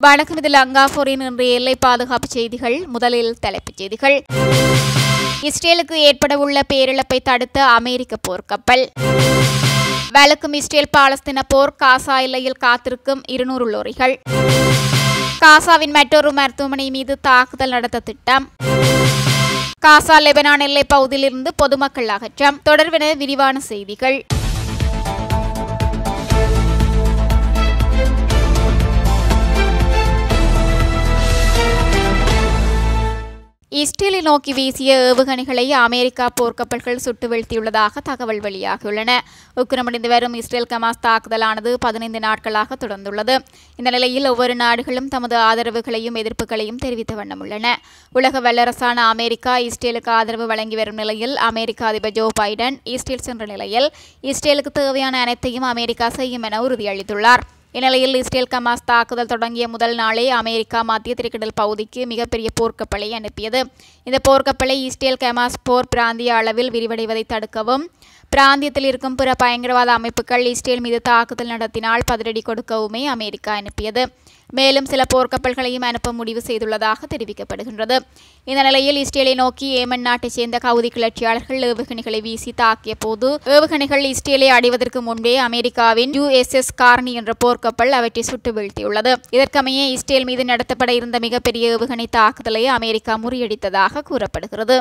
வணக்கம் இது லங்காபூரின் இன்றைய எல்லை பாதுகாப்பு செய்திகள் முதலில் தலைப்புச் செய்திகள் இஸ்ரேலுக்கு ஏற்படவுள்ள பேரிழப்பை தடுத்த அமெரிக்க போர்க்கப்பல் வலுக்கும் இஸ்ரேல் பாலஸ்தீன போர் காசா எல்லையில் காத்திருக்கும் இருநூறு லோரிகள் காசாவின் மற்றொரு மருத்துவமனை மீது தாக்குதல் நடத்த திட்டம் காசா லெபனான் எல்லை பகுதியிலிருந்து பொதுமக்கள் அகற்றம் தொடர்பென விரிவான செய்திகள் இஸ்ரேலை நோக்கி வீசிய ஏவுகணைகளை அமெரிக்கா போர்க்கப்பல்கள் சுட்டு வீழ்த்தியுள்ளதாக தகவல் வெளியாகியுள்ளன உக்கிரமடைந்து வரும் இஸ்ரேல் கமாஸ் தாக்குதலானது பதினைந்து நாட்களாக தொடர்ந்துள்ளது இந்த நிலையில் ஒவ்வொரு நாடுகளும் தமது ஆதரவுகளையும் எதிர்ப்புகளையும் தெரிவித்த வண்ணம் உள்ளன உலக வல்லரசான அமெரிக்கா இஸ்ரேலுக்கு ஆதரவு வழங்கி வரும் நிலையில் அமெரிக்க அதிபர் ஜோ பைடன் இஸ்ரேல் சென்ற நிலையில் இஸ்ரேலுக்கு தேவையான அனைத்தையும் அமெரிக்கா செய்யும் என உறுதியளித்துள்ளார் இந்நிலையில் இஸ்ரேல் கமாஸ் தாக்குதல் தொடங்கிய முதல் நாளே அமெரிக்கா மத்திய திரைக்கடல் பகுதிக்கு மிகப்பெரிய போர்க்கப்பலை அனுப்பியது இந்த போர்க்கப்பலை இஸ்ரேல் கமாஸ் போர் பிராந்திய அளவில் விரிவடைவதை தடுக்கவும் பிராந்தியத்தில் இருக்கும் பிற பயங்கரவாத அமைப்புகள் இஸ்ரேல் மீது தாக்குதல் நடத்தினால் பதிலடி கொடுக்கவுமே அமெரிக்கா அனுப்பியது மேலும் சில போர்க்கப்பல்களையும் அனுப்ப முடிவு செய்துள்ளதாக தெரிவிக்கப்படுகின்றது இந்த நிலையில் இஸ்ரேலை நோக்கி ஏமன் நாட்டைச் சேர்ந்த கவுதி கிளர்ச்சியாளர்கள் ஏவுகணைகளை வீசி தாக்கிய போது ஏவுகணைகள் இஸ்ரேலை அடைவதற்கு முன்பே அமெரிக்காவின் யுஎஸ்எஸ் கார்னி என்ற போர்க்கப்பல் அவற்றை சுட்டு வீழ்த்தியுள்ளது இதற்கமைய இஸ்ரேல் மீது நடத்தப்பட இருந்த மிகப்பெரிய ஏவுகணை தாக்குதலை அமெரிக்கா முறியடித்ததாக கூறப்படுகிறது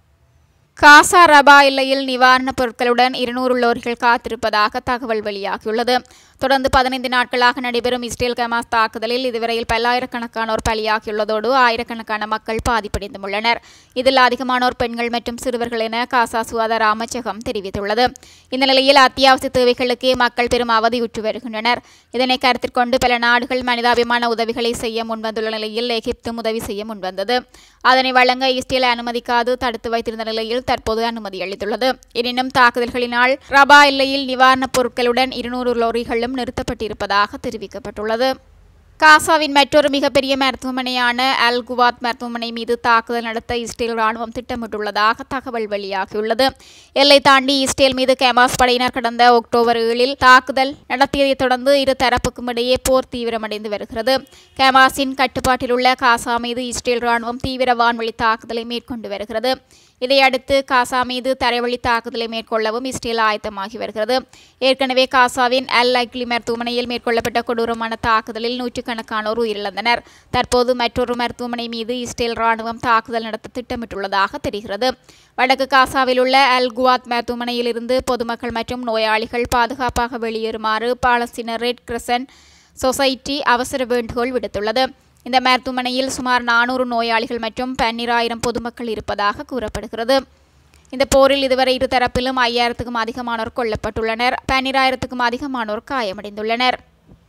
காசா ரபா எல்லையில் நிவாரணப் பொருட்களுடன் இருநூறு லோரிகள் காத்திருப்பதாக தகவல் வெளியாகியுள்ளது தொடர்ந்து பதினைந்து நாட்களாக நடைபெறும் இஸ்ரேல் கமாஸ் தாக்குதலில் இதுவரையில் பல்லாயிரக்கணக்கானோர் பலியாகியுள்ளதோடு ஆயிரக்கணக்கான மக்கள் பாதிப்படைந்தும் உள்ளனர் இதில் அதிகமானோர் பெண்கள் மற்றும் சிறுவர்கள் என காசா சுகாதார அமைச்சகம் தெரிவித்துள்ளது இந்த நிலையில் அத்தியாவசிய தேவைகளுக்கே மக்கள் பெரும் அவதியுற்று வருகின்றனர் இதனை கருத்தில் கொண்டு பல நாடுகள் மனிதாபிமான உதவிகளை செய்ய முன்வந்துள்ள நிலையில் எகிப்தும் உதவி செய்ய முன்வந்தது அதனை வழங்க இஸ்ரேல் அனுமதிக்காது தடுத்து வைத்திருந்த நிலையில் தற்போது அனுமதி அளித்துள்ளது எனினும் தாக்குதல்களினால் ரபா எல்லையில் நிவாரணப் பொருட்களுடன் இருநூறு லோரிகளும் நிறுத்தப்பட்டிருப்பதாக தெரிவிக்கப்பட்டுள்ளது காசாவின் மற்றொரு மிகப்பெரிய மருத்துவமனையான அல் குவாத் மருத்துவமனை மீது தாக்குதல் நடத்த இஸ்ரேல் ராணுவம் திட்டமிட்டுள்ளதாக தகவல் வெளியாகியுள்ளது எல்லை தாண்டி இஸ்ரேல் மீது கமாஸ் படையினர் கடந்த அக்டோபர் ஏழில் தாக்குதல் நடத்தியதைத் தொடர்ந்து இரு தரப்புக்கும் இடையே போர் தீவிரமடைந்து வருகிறது கமாஸின் கட்டுப்பாட்டில் உள்ள காசா மீது இஸ்ரேல் ராணுவம் தீவிர வான்வழி தாக்குதலை மேற்கொண்டு வருகிறது இதையடுத்து காசா மீது தரைவழி தாக்குதலை மேற்கொள்ளவும் இஸ்ரேல் ஆயத்தமாகி வருகிறது ஏற்கனவே காசாவின் அல் ஐக்லி மருத்துவமனையில் மேற்கொள்ளப்பட்ட கொடூரமான தாக்குதலில் நூற்றுக்கணக்கானோர் உயிரிழந்தனர் தற்போது மற்றொரு மருத்துவமனை மீது இஸ்ரேல் ராணுவம் தாக்குதல் நடத்த திட்டமிட்டுள்ளதாக தெரிகிறது வடக்கு காசாவில் உள்ள அல் குவாத் மருத்துவமனையிலிருந்து பொதுமக்கள் மற்றும் நோயாளிகள் பாதுகாப்பாக வெளியேறுமாறு பாலஸ்தீன ரெட் கிரசன்ட் சொசைட்டி அவசர வேண்டுகோள் விடுத்துள்ளது இந்த மருத்துவமனையில் சுமார் நானூறு நோயாளிகள் மற்றும் பன்னிராயிரம் பொதுமக்கள் இருப்பதாக கூறப்படுகிறது இந்த போரில் இதுவரை இரு தரப்பிலும் ஐயாயிரத்துக்கும் அதிகமானோர் கொல்லப்பட்டுள்ளனர் பன்னிராயிரத்துக்கும் அதிகமானோர் காயமடைந்துள்ளனர்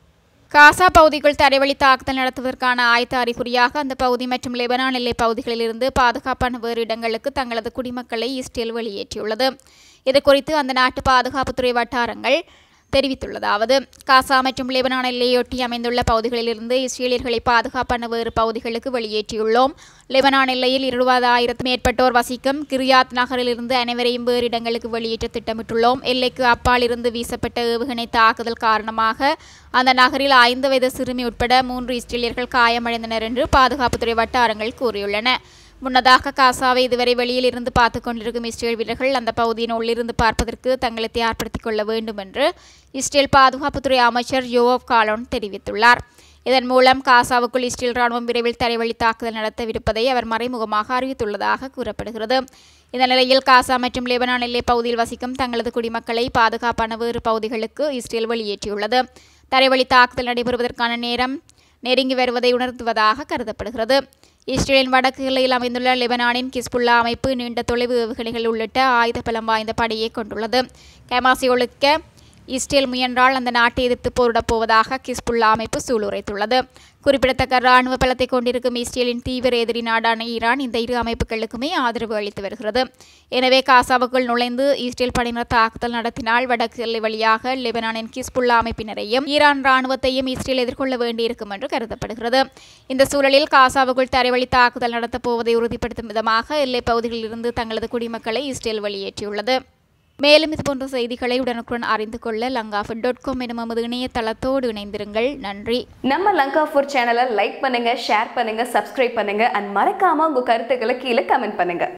காசா பகுதிக்குள் தரைவழி தாக்குதல் நடத்துவதற்கான ஆயத்த அறிகுறியாக அந்த பகுதி மற்றும் லெபனான் எல்லை பகுதிகளிலிருந்து பாதுகாப்பான வேறு இடங்களுக்கு தங்களது குடிமக்களை இஸ்ரேல் வெளியேற்றியுள்ளது இதுகுறித்து அந்த நாட்டு பாதுகாப்புத்துறை வட்டாரங்கள் தெரிவித்துள்ளதாவது காசா மற்றும் லெபனான் எல்லையொட்டி அமைந்துள்ள பகுதிகளிலிருந்து இஸ்ரேலியர்களை பாதுகாப்பான வேறு பகுதிகளுக்கு வெளியேற்றியுள்ளோம் லெபனான் எல்லையில் இருபதாயிரத்து மேற்பட்டோர் வசிக்கும் கிரியாத் நகரிலிருந்து அனைவரையும் வேறு இடங்களுக்கு வெளியேற்ற திட்டமிட்டுள்ளோம் எல்லைக்கு அப்பால் இருந்து வீசப்பட்ட ஏவுகணை தாக்குதல் காரணமாக அந்த நகரில் ஐந்து வயது சிறுமி உட்பட மூன்று இஸ்ரேலியர்கள் காயமடைந்தனர் என்று பாதுகாப்புத்துறை வட்டாரங்கள் கூறியுள்ளன முன்னதாக காசாவை இதுவரை வெளியில் இருந்து பார்த்து கொண்டிருக்கும் இஸ்ரேல் வீரர்கள் அந்த பகுதியின் உள்ளிருந்து பார்ப்பதற்கு தங்களை தயார்படுத்திக் கொள்ள வேண்டும் என்று இஸ்ரேல் பாதுகாப்புத்துறை அமைச்சர் யோவ் காலோன் தெரிவித்துள்ளார் இதன் மூலம் காசாவுக்குள் இஸ்ரேல் ராணுவம் விரைவில் தரைவழி தாக்குதல் நடத்தவிருப்பதை அவர் மறைமுகமாக அறிவித்துள்ளதாக கூறப்படுகிறது இந்த நிலையில் காசா மற்றும் லெபனான் எல்லை பகுதியில் வசிக்கும் தங்களது குடிமக்களை பாதுகாப்பான வேறு பகுதிகளுக்கு இஸ்ரேல் வெளியேற்றியுள்ளது தரைவழி தாக்குதல் நடைபெறுவதற்கான நேரம் நெருங்கி வருவதை உணர்த்துவதாக கருதப்படுகிறது இஸ்ரேலின் வடக்கு எல்லையில் அமைந்துள்ள லெபனானின் கிஸ்புல்லா அமைப்பு நீண்ட தொலைவு ஏவுகணைகள் உள்ளிட்ட ஆயுத பலம் வாய்ந்த படையை கொண்டுள்ளது கமாசி ஒழிக்க இஸ்ரேல் முயன்றால் அந்த நாட்டை எதிர்த்து போரிடப் போவதாக கிஸ்புல்லா அமைப்பு சூளுரைத்துள்ளது குறிப்பிடத்தக்க இராணுவ பலத்தை கொண்டிருக்கும் இஸ்ரேலின் தீவிர எதிரி நாடான ஈரான் இந்த இரு அமைப்புகளுக்குமே ஆதரவு அளித்து வருகிறது எனவே காசாவுக்குள் நுழைந்து இஸ்ரேல் படையினர் தாக்குதல் நடத்தினால் வடக்கு எல்லை வழியாக லெபனானின் கிஸ்புல்லா அமைப்பினரையும் ஈரான் இராணுவத்தையும் இஸ்ரேல் எதிர்கொள்ள வேண்டியிருக்கும் என்று கருதப்படுகிறது இந்த சூழலில் காசாவுக்குள் தரைவழி தாக்குதல் நடத்தப் போவதை உறுதிப்படுத்தும் விதமாக எல்லைப் பகுதிகளிலிருந்து தங்களது குடிமக்களை இஸ்ரேல் வெளியேற்றியுள்ளது மேலும் இதுபோன்ற செய்திகளை உடனுக்குடன் அறிந்து கொள்ள லங்காஃபுட் டாட் காம் எனும் நமது இணையதளத்தோடு இணைந்திருங்கள் நன்றி நம்ம லங்கா ஃபுட் சேனலை லைக் பண்ணுங்க ஷேர் பண்ணுங்க சப்ஸ்கிரைப் பண்ணுங்க அண்ட் மறக்காம உங்க கருத்துக்களை கீழே கமெண்ட் பண்ணுங்க